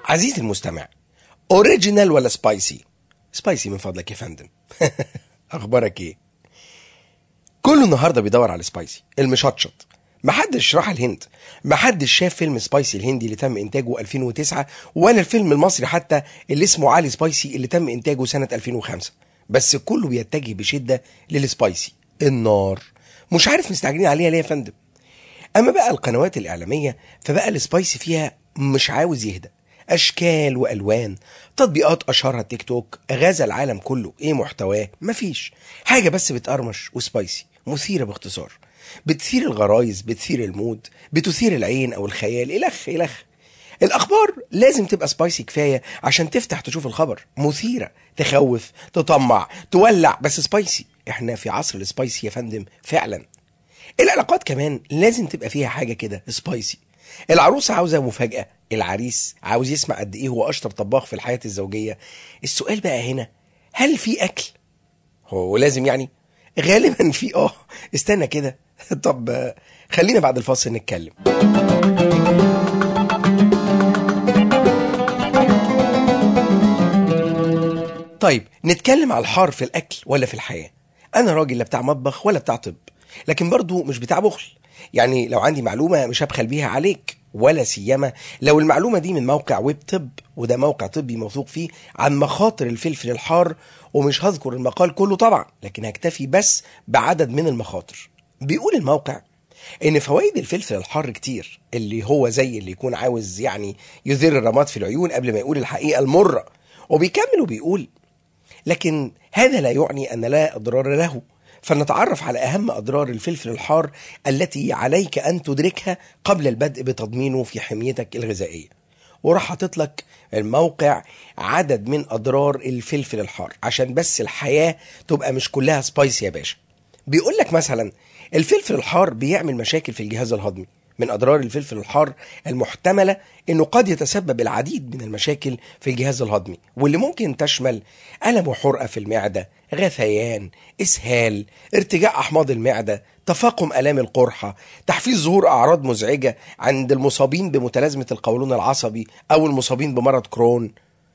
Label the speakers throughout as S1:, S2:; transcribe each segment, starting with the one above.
S1: عزيزي المستمع اوريجينال ولا سبايسي سبايسي من فضلك يا فندم اخبارك ايه كله النهارده بيدور على سبايسي المشطشط محدش راح الهند محدش شاف فيلم سبايسي الهندي اللي تم انتاجه 2009 ولا الفيلم المصري حتى اللي اسمه علي سبايسي اللي تم انتاجه سنة 2005 بس كله بيتجه بشدة للسبايسي النار مش عارف مستعجلين عليها ليه يا فندم اما بقى القنوات الاعلاميه فبقى السبايسي فيها مش عاوز يهدى اشكال والوان تطبيقات اشهرها التيك توك غزا العالم كله ايه محتواه مفيش حاجه بس بتقرمش وسبايسي مثيره باختصار بتثير الغرايز بتثير المود بتثير العين او الخيال الخ الخ الاخبار لازم تبقى سبايسي كفايه عشان تفتح تشوف الخبر مثيره تخوف تطمع تولع بس سبايسي احنا في عصر السبايسي يا فندم فعلا العلاقات كمان لازم تبقى فيها حاجه كده سبايسي العروسه عاوزه مفاجاه العريس عاوز يسمع قد ايه هو اشطر طباخ في الحياه الزوجيه السؤال بقى هنا هل في اكل هو لازم يعني غالبا في اه استنى كده طب آه، خلينا بعد الفاصل نتكلم طيب نتكلم على الحار في الاكل ولا في الحياه انا راجل لا بتاع مطبخ ولا بتاع طب لكن برضو مش بتاع بخل يعني لو عندي معلومه مش هبخل بيها عليك ولا سيما لو المعلومه دي من موقع ويب طب وده موقع طبي موثوق فيه عن مخاطر الفلفل الحار ومش هذكر المقال كله طبعا لكن هكتفي بس بعدد من المخاطر بيقول الموقع ان فوائد الفلفل الحار كتير اللي هو زي اللي يكون عاوز يعني يثير الرماد في العيون قبل ما يقول الحقيقه المره وبيكمل وبيقول لكن هذا لا يعني ان لا اضرار له فنتعرف على اهم اضرار الفلفل الحار التي عليك ان تدركها قبل البدء بتضمينه في حميتك الغذائيه وراح حاطط لك الموقع عدد من اضرار الفلفل الحار عشان بس الحياه تبقى مش كلها سبايس يا باشا بيقول لك مثلا الفلفل الحار بيعمل مشاكل في الجهاز الهضمي من اضرار الفلفل الحار المحتمله انه قد يتسبب العديد من المشاكل في الجهاز الهضمي واللي ممكن تشمل الم وحرقه في المعده غثيان اسهال ارتجاع احماض المعده تفاقم الام القرحه تحفيز ظهور اعراض مزعجه عند المصابين بمتلازمه القولون العصبي او المصابين بمرض كرون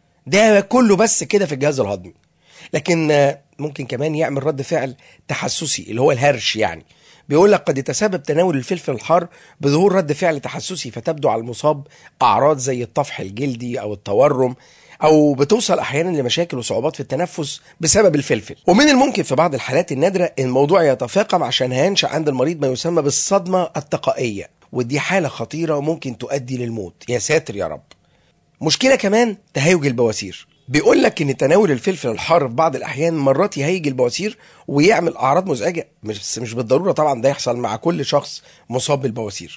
S1: ده كله بس كده في الجهاز الهضمي لكن آه، ممكن كمان يعمل رد فعل تحسسي اللي هو الهرش يعني بيقول لك قد يتسبب تناول الفلفل الحار بظهور رد فعل تحسسي فتبدو على المصاب اعراض زي الطفح الجلدي او التورم او بتوصل احيانا لمشاكل وصعوبات في التنفس بسبب الفلفل ومن الممكن في بعض الحالات النادره الموضوع يتفاقم عشان هينشا عند المريض ما يسمى بالصدمه التقائيه ودي حاله خطيره وممكن تؤدي للموت يا ساتر يا رب مشكله كمان تهيج البواسير بيقول لك ان تناول الفلفل الحار في بعض الاحيان مرات يهيج البواسير ويعمل اعراض مزعجه مش مش بالضروره طبعا ده يحصل مع كل شخص مصاب بالبواسير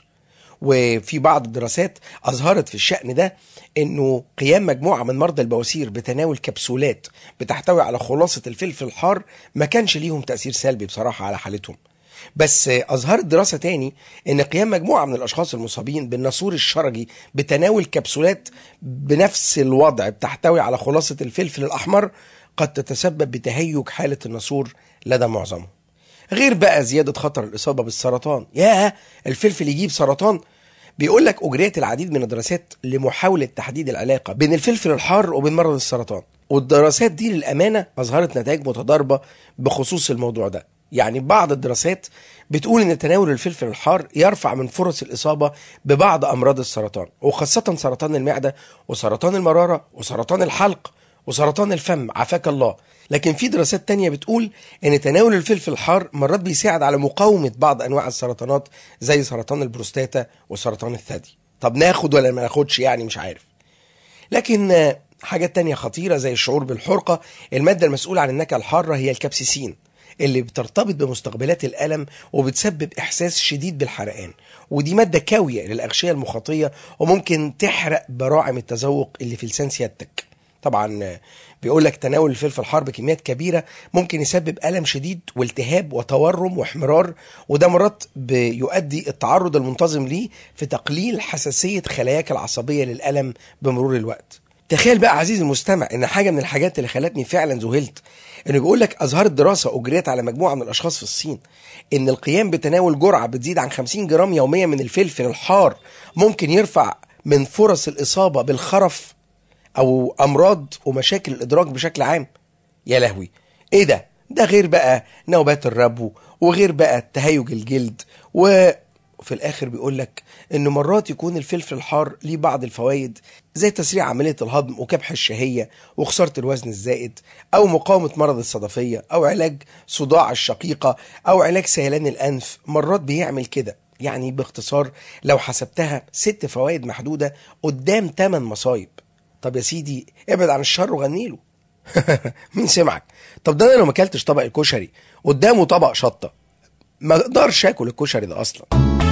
S1: وفي بعض الدراسات اظهرت في الشان ده انه قيام مجموعه من مرضى البواسير بتناول كبسولات بتحتوي على خلاصه الفلفل الحار ما كانش ليهم تاثير سلبي بصراحه على حالتهم بس اظهرت دراسه تاني ان قيام مجموعه من الاشخاص المصابين بالناسور الشرجي بتناول كبسولات بنفس الوضع بتحتوي على خلاصه الفلفل الاحمر قد تتسبب بتهيج حاله الناسور لدى معظمهم غير بقى زياده خطر الاصابه بالسرطان ياه الفلفل يجيب سرطان بيقول لك اجريت العديد من الدراسات لمحاوله تحديد العلاقه بين الفلفل الحار وبين مرض السرطان والدراسات دي للامانه اظهرت نتائج متضاربه بخصوص الموضوع ده يعني بعض الدراسات بتقول ان تناول الفلفل الحار يرفع من فرص الاصابه ببعض امراض السرطان وخاصه سرطان المعده وسرطان المراره وسرطان الحلق وسرطان الفم عافاك الله لكن في دراسات تانية بتقول ان تناول الفلفل الحار مرات بيساعد على مقاومه بعض انواع السرطانات زي سرطان البروستاتا وسرطان الثدي طب ناخد ولا ما ناخدش يعني مش عارف لكن آه، حاجات تانية خطيرة زي الشعور بالحرقة المادة المسؤولة عن النكهة الحارة هي الكابسيسين اللي بترتبط بمستقبلات الألم وبتسبب إحساس شديد بالحرقان ودي مادة كاوية للأغشية المخاطية وممكن تحرق براعم التذوق اللي في لسان سيادتك طبعا آه، بيقول لك تناول الفلفل الحار بكميات كبيرة ممكن يسبب ألم شديد والتهاب وتورم واحمرار وده مرات بيؤدي التعرض المنتظم ليه في تقليل حساسية خلاياك العصبية للألم بمرور الوقت تخيل بقى عزيزي المستمع ان حاجه من الحاجات اللي خلتني فعلا ذهلت انه بيقول لك اظهرت دراسه اجريت على مجموعه من الاشخاص في الصين ان القيام بتناول جرعه بتزيد عن 50 جرام يوميا من الفلفل الحار ممكن يرفع من فرص الاصابه بالخرف او امراض ومشاكل الادراك بشكل عام يا لهوي ايه ده ده غير بقى نوبات الربو وغير بقى تهيج الجلد وفي الاخر بيقول لك ان مرات يكون الفلفل الحار ليه بعض الفوائد زي تسريع عمليه الهضم وكبح الشهيه وخساره الوزن الزائد او مقاومه مرض الصدفيه او علاج صداع الشقيقه او علاج سيلان الانف مرات بيعمل كده يعني باختصار لو حسبتها ست فوائد محدوده قدام 8 مصايب طب يا سيدي ابعد عن الشر وغنيله مين سمعك طب ده انا لو ما اكلتش طبق الكشري قدامه طبق شطه ما اقدرش اكل الكشري ده اصلا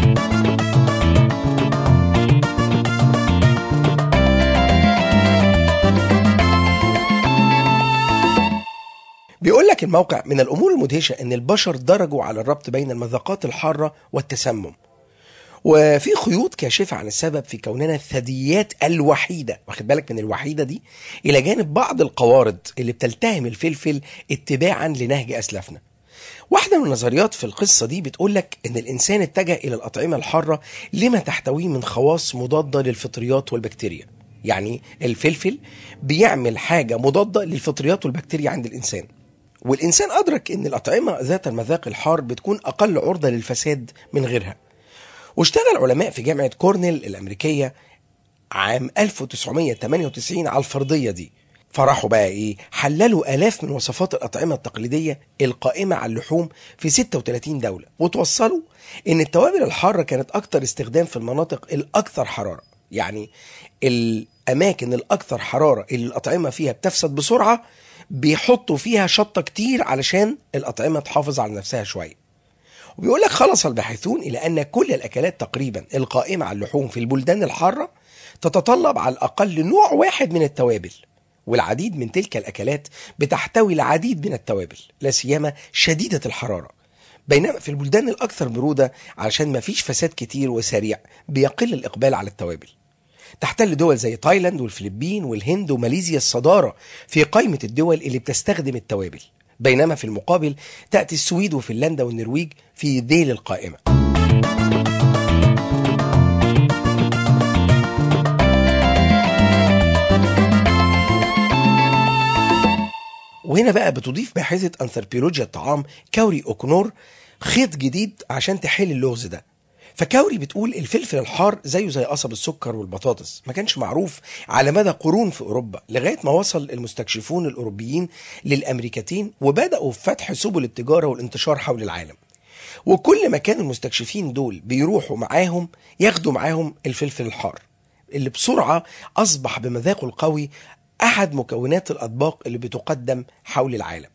S1: بيقول لك الموقع من الامور المدهشه ان البشر درجوا على الربط بين المذاقات الحاره والتسمم وفي خيوط كاشفة عن السبب في كوننا الثدييات الوحيدة واخد بالك من الوحيدة دي إلى جانب بعض القوارض اللي بتلتهم الفلفل اتباعا لنهج أسلافنا واحدة من النظريات في القصة دي بتقول لك إن الإنسان اتجه إلى الأطعمة الحارة لما تحتويه من خواص مضادة للفطريات والبكتيريا يعني الفلفل بيعمل حاجة مضادة للفطريات والبكتيريا عند الإنسان والإنسان أدرك إن الأطعمة ذات المذاق الحار بتكون أقل عرضة للفساد من غيرها واشتغل علماء في جامعة كورنيل الأمريكية عام 1998 على الفرضية دي فراحوا بقى ايه حللوا آلاف من وصفات الأطعمة التقليدية القائمة على اللحوم في 36 دولة وتوصلوا إن التوابل الحارة كانت أكثر استخدام في المناطق الأكثر حرارة يعني الأماكن الأكثر حرارة اللي الأطعمة فيها بتفسد بسرعة بيحطوا فيها شطة كتير علشان الأطعمة تحافظ على نفسها شوية وبيقول لك خلص الباحثون إلى أن كل الأكلات تقريبا القائمة على اللحوم في البلدان الحارة تتطلب على الأقل نوع واحد من التوابل والعديد من تلك الأكلات بتحتوي العديد من التوابل لا سيما شديدة الحرارة بينما في البلدان الأكثر برودة علشان ما فيش فساد كتير وسريع بيقل الإقبال على التوابل تحتل دول زي تايلاند والفلبين والهند وماليزيا الصدارة في قائمة الدول اللي بتستخدم التوابل بينما في المقابل تأتي السويد وفنلندا والنرويج في ذيل القائمة وهنا بقى بتضيف باحثة أنثروبولوجيا الطعام كاوري أوكنور خيط جديد عشان تحل اللغز ده فكاوري بتقول الفلفل الحار زيه زي قصب السكر والبطاطس ما كانش معروف على مدى قرون في أوروبا لغاية ما وصل المستكشفون الأوروبيين للأمريكتين وبدأوا في فتح سبل التجارة والانتشار حول العالم وكل ما كان المستكشفين دول بيروحوا معاهم ياخدوا معاهم الفلفل الحار اللي بسرعة أصبح بمذاقه القوي أحد مكونات الأطباق اللي بتقدم حول العالم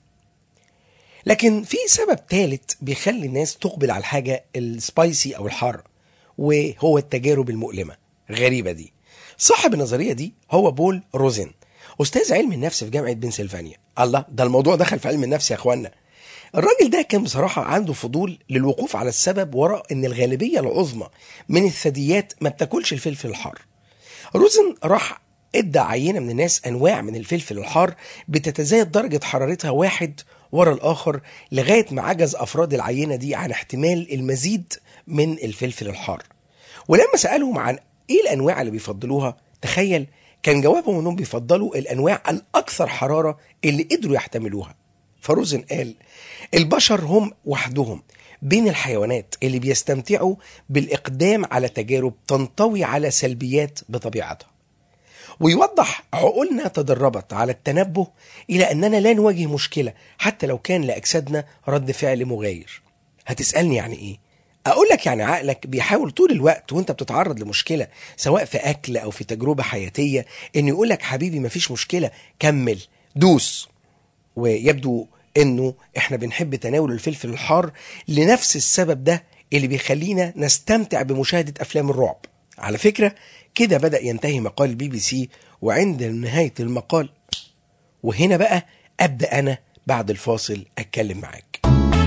S1: لكن في سبب ثالث بيخلي الناس تقبل على الحاجة السبايسي أو الحارة وهو التجارب المؤلمة غريبة دي صاحب النظرية دي هو بول روزن أستاذ علم النفس في جامعة بنسلفانيا الله ده الموضوع دخل في علم النفس يا أخوانا الراجل ده كان بصراحة عنده فضول للوقوف على السبب وراء إن الغالبية العظمى من الثدييات ما بتاكلش الفلفل الحار روزن راح ادى عينة من الناس أنواع من الفلفل الحار بتتزايد درجة حرارتها واحد ورا الآخر لغاية ما عجز أفراد العينة دي عن احتمال المزيد من الفلفل الحار ولما سألهم عن إيه الأنواع اللي بيفضلوها تخيل كان جوابهم انهم بيفضلوا الانواع الاكثر حراره اللي قدروا يحتملوها فروزن قال البشر هم وحدهم بين الحيوانات اللي بيستمتعوا بالاقدام على تجارب تنطوي على سلبيات بطبيعتها ويوضح عقولنا تدربت على التنبه الى اننا لا نواجه مشكله حتى لو كان لاجسادنا رد فعل مغاير هتسالني يعني ايه اقول لك يعني عقلك بيحاول طول الوقت وانت بتتعرض لمشكله سواء في اكل او في تجربه حياتيه انه يقول لك حبيبي مفيش مشكله كمل دوس ويبدو انه احنا بنحب تناول الفلفل الحار لنفس السبب ده اللي بيخلينا نستمتع بمشاهده افلام الرعب على فكره كده بدا ينتهي مقال البي بي سي وعند نهايه المقال وهنا بقى ابدا انا بعد الفاصل اتكلم معاك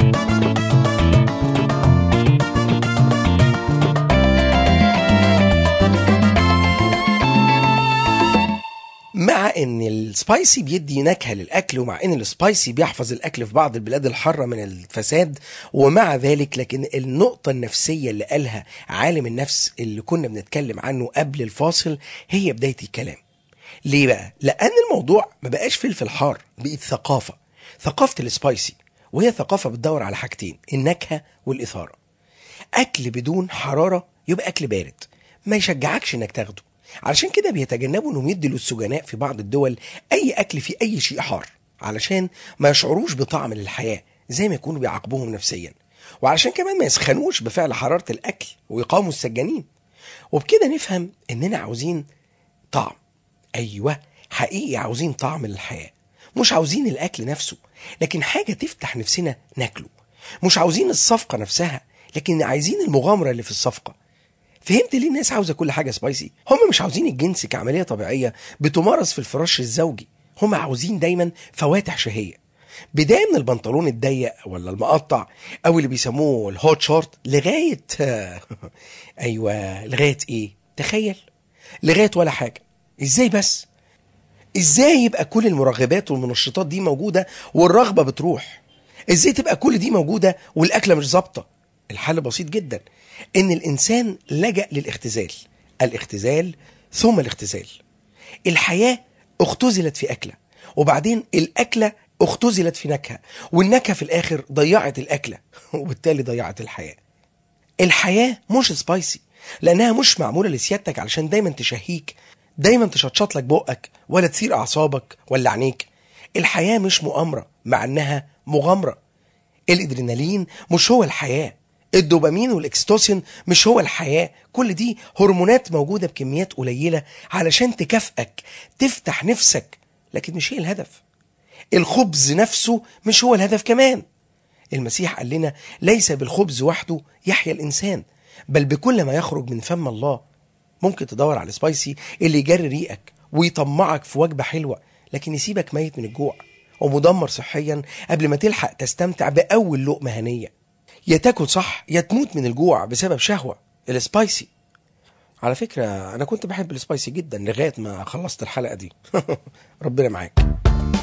S1: مع ان السبايسي بيدي نكهه للاكل ومع ان السبايسي بيحفظ الاكل في بعض البلاد الحاره من الفساد ومع ذلك لكن النقطه النفسيه اللي قالها عالم النفس اللي كنا بنتكلم عنه قبل الفاصل هي بدايه الكلام ليه بقى لان الموضوع ما بقاش فلفل حار بقت ثقافه ثقافه السبايسي وهي ثقافه بتدور على حاجتين النكهه والاثاره اكل بدون حراره يبقى اكل بارد ما يشجعكش انك تاخده علشان كده بيتجنبوا انهم يدوا للسجناء في بعض الدول اي اكل فيه اي شيء حار علشان ما يشعروش بطعم للحياه زي ما يكونوا بيعاقبوهم نفسيا وعلشان كمان ما يسخنوش بفعل حراره الاكل ويقاوموا السجانين وبكده نفهم اننا عاوزين طعم ايوه حقيقي عاوزين طعم للحياه مش عاوزين الاكل نفسه لكن حاجه تفتح نفسنا ناكله مش عاوزين الصفقه نفسها لكن عايزين المغامره اللي في الصفقه فهمت ليه الناس عاوزه كل حاجه سبايسي هم مش عاوزين الجنس كعمليه طبيعيه بتمارس في الفراش الزوجي هم عاوزين دايما فواتح شهيه بدايه من البنطلون الضيق ولا المقطع او اللي بيسموه الهوت شورت لغايه ايوه لغايه ايه تخيل لغايه ولا حاجه ازاي بس ازاي يبقى كل المرغبات والمنشطات دي موجوده والرغبه بتروح ازاي تبقى كل دي موجوده والاكله مش ظابطه الحل بسيط جدا ان الانسان لجا للاختزال الاختزال ثم الاختزال الحياه اختزلت في اكله وبعدين الاكله اختزلت في نكهه والنكهه في الاخر ضيعت الاكله وبالتالي ضيعت الحياه الحياه مش سبايسي لانها مش معموله لسيادتك علشان دايما تشهيك دايما تشطشط لك بقك ولا تثير اعصابك ولا عينيك الحياه مش مؤامره مع انها مغامره الادرينالين مش هو الحياه الدوبامين والاكستوسين مش هو الحياه كل دي هرمونات موجوده بكميات قليله علشان تكافئك تفتح نفسك لكن مش هي الهدف الخبز نفسه مش هو الهدف كمان المسيح قال لنا ليس بالخبز وحده يحيا الانسان بل بكل ما يخرج من فم الله ممكن تدور على السبايسي اللي يجري ريقك ويطمعك في وجبه حلوه لكن يسيبك ميت من الجوع ومدمر صحيا قبل ما تلحق تستمتع باول لقمه هنيه يا تاكل صح يا تموت من الجوع بسبب شهوه السبايسي على فكره انا كنت بحب السبايسي جدا لغايه ما خلصت الحلقه دي ربنا معاك